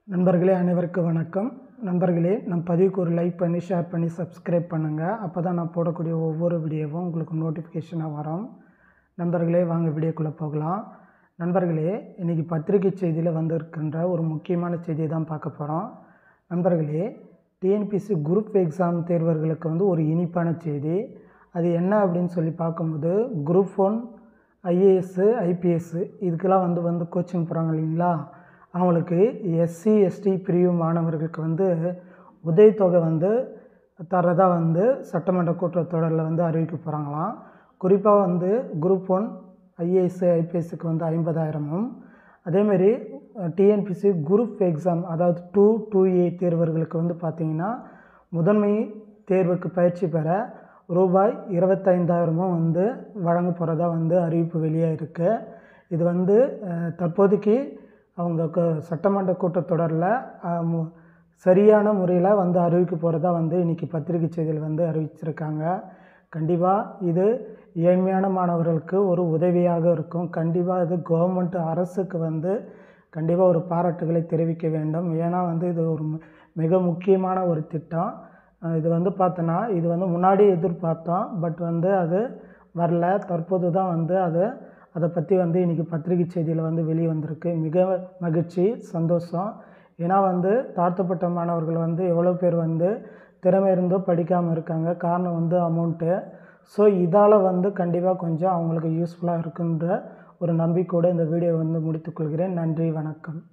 நண்பர்களே அனைவருக்கும் வணக்கம் நண்பர்களே நம் பதிவுக்கு ஒரு லைக் பண்ணி ஷேர் பண்ணி சப்ஸ்கிரைப் பண்ணுங்கள் அப்போ தான் நான் போடக்கூடிய ஒவ்வொரு வீடியோவும் உங்களுக்கு நோட்டிஃபிகேஷனாக வரும் நண்பர்களே வாங்க வீடியோக்குள்ளே போகலாம் நண்பர்களே இன்றைக்கி பத்திரிகை செய்தியில் வந்திருக்கின்ற ஒரு முக்கியமான செய்தியை தான் பார்க்க போகிறோம் நண்பர்களே டிஎன்பிசி குரூப் எக்ஸாம் தேர்வர்களுக்கு வந்து ஒரு இனிப்பான செய்தி அது என்ன அப்படின்னு சொல்லி பார்க்கும்போது குரூப் ஒன் ஐஏஎஸ்ஸு ஐபிஎஸ்ஸு இதுக்கெல்லாம் வந்து வந்து கோச்சிங் போகிறாங்க இல்லைங்களா அவங்களுக்கு எஸ்சி எஸ்டி பிரிவு மாணவர்களுக்கு வந்து உதவித்தொகை வந்து தரதா வந்து சட்டமன்ற கூட்டத்தொடரில் வந்து அறிவிக்க போகிறாங்களாம் குறிப்பாக வந்து குரூப் ஒன் ஐஏஎஸ் ஐபிஎஸ்க்கு வந்து ஐம்பதாயிரமும் அதேமாரி டிஎன்பிசி குரூப் எக்ஸாம் அதாவது டூ டூ ஏ தேர்வர்களுக்கு வந்து பார்த்திங்கன்னா முதன்மை தேர்வுக்கு பயிற்சி பெற ரூபாய் இருபத்தைந்தாயிரமும் வந்து வழங்க போகிறதா வந்து அறிவிப்பு வெளியாக இருக்குது இது வந்து அஹ், தற்போதைக்கு அவங்க க- சட்டமன்ற கூட்டத்தொடரில் அஹ், மு- சரியான முறையில் வந்து அறிவிக்க போகிறதா வந்து இன்றைக்கி பத்திரிகை செய்தியில் வந்து அறிவிச்சிருக்காங்க கண்டிப்பாக இது ஏழ்மையான மாணவர்களுக்கு ஒரு உதவியாக இருக்கும் கண்டிப்பாக இது கவர்மெண்ட் அரசுக்கு வந்து கண்டிப்பாக ஒரு பாராட்டுகளை தெரிவிக்க வேண்டும் ஏன்னா வந்து இது ஒரு மி- மிக முக்கியமான ஒரு திட்டம் அஹ் இது வந்து பார்த்தோன்னா இது வந்து முன்னாடி எதிர்பார்த்தோம் பட் வந்து அது வரல தற்போது தான் வந்து அது அதை பற்றி வந்து இன்றைக்கி பத்திரிகை செய்தியில் வந்து வெளியே வந்திருக்கு மிக மகிழ்ச்சி சந்தோஷம் ஏன்னா வந்து தாழ்த்தப்பட்ட மாணவர்கள் வந்து எவ்வளோ பேர் வந்து திறமை இருந்தோ படிக்காமல் இருக்காங்க காரணம் வந்து அமௌண்ட்டு ஸோ இதால் வந்து கண்டிப்பாக கொஞ்சம் அவங்களுக்கு யூஸ்ஃபுல்லாக இருக்குன்ற ஒரு நம்பிக்கையோடு இந்த வீடியோ வந்து முடித்துக்கொள்கிறேன் நன்றி வணக்கம்